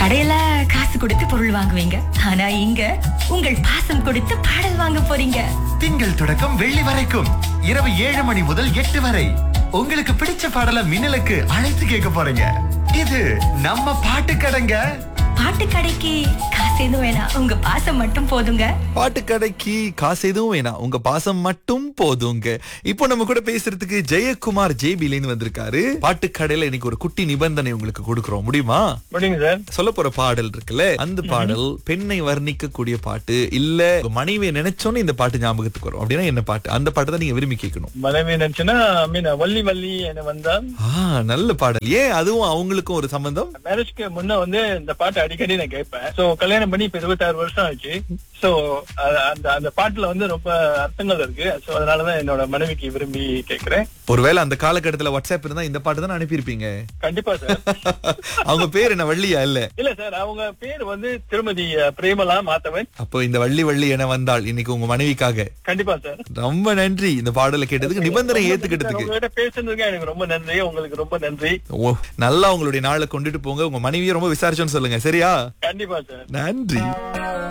கடையில காசு கொடுத்து பொருள் வாங்குவீங்க ஆனா இங்க உங்கள் பாசம் கொடுத்து பாடல் வாங்க போறீங்க திங்கள் தொடக்கம் வெள்ளி வரைக்கும் இரவு ஏழு மணி முதல் எட்டு வரை உங்களுக்கு பிடிச்ச பாடல மின்னலுக்கு அழைத்து கேட்க போறீங்க இது நம்ம பாட்டு கடைங்க பாட்டு கடைக்கு காசு எதுவும் வேணாம் உங்க பாசம் மட்டும் போதுங்க பாட்டு கடைக்கு காசு எதுவும் வேணாம் உங்க பாசம் மட்டும் போதுங்க இப்போ நம்ம கூட பேசுறதுக்கு ஜெயக்குமார் ஜேபிலேருந்து வந்திருக்காரு பாட்டு கடையில இன்னைக்கு ஒரு குட்டி நிபந்தனை உங்களுக்கு கொடுக்குறோம் முடியுமா முடியுங்க சார் சொல்ல போற பாடல் இருக்குல்ல அந்த பாடல் பெண்ணை வர்ணிக்க கூடிய பாட்டு இல்ல உங்க மனைவியை நினைச்சோன்னு இந்த பாட்டு ஞாபகத்துக்கு வரும் அப்படின்னா என்ன பாட்டு அந்த பாட்டு தான் நீங்க விரும்பி கேட்கணும் மனைவி நினைச்சுன்னா மீன் வள்ளி வள்ளி என வந்தால் ஆ நல்ல பாடல் ஏன் அதுவும் அவங்களுக்கும் ஒரு சம்பந்தம் மேரேஜ்க்கு முன்ன வந்து இந்த பாட்டு அடிக்கடி நான் கேட்பேன் சோ கல்யாணம் பண்ணி இப்ப இருபத்தாறு வருஷம் ஆச்சு சோ அந்த அந்த பாட்டுல வந்து ரொம்ப அர்த்தங்கள் இருக்கு சோ அதனாலதான் என்னோட மனைவிக்கு விரும்பி கேக்குறேன் ஒருவேளை அந்த காலகட்டத்துல வாட்ஸ்அப் இருந்தா இந்த பாட்டு தான் அனுப்பியிருப்பீங்க கண்டிப்பா சார் அவங்க பேர் என்ன வள்ளியா இல்ல இல்ல சார் அவங்க பேர் வந்து திருமதி அஹ், பிரேமலா மாத்தவன் அப்போ இந்த வள்ளி வள்ளி என வந்தாள் இன்னைக்கு உங்க மனைவிக்காக கண்டிப்பா சார் ரொம்ப நன்றி இந்த பாடலை கேட்டதுக்கு நிபந்தனை ஏத்துக்கிட்டதுக்கு உங்ககிட்ட பேசுனதுக்கு எனக்கு ரொம்ப நன்றி உங்களுக்கு ரொம்ப நன்றி ஓ நல்லா உங்களுடைய நாளை கொண்டுட்டு போங்க உங்க மனைவியை ரொம்ப விசாரிச்சோன்னு சொல்லுங்க சரியா கண்டிப்பா சார் நன்றி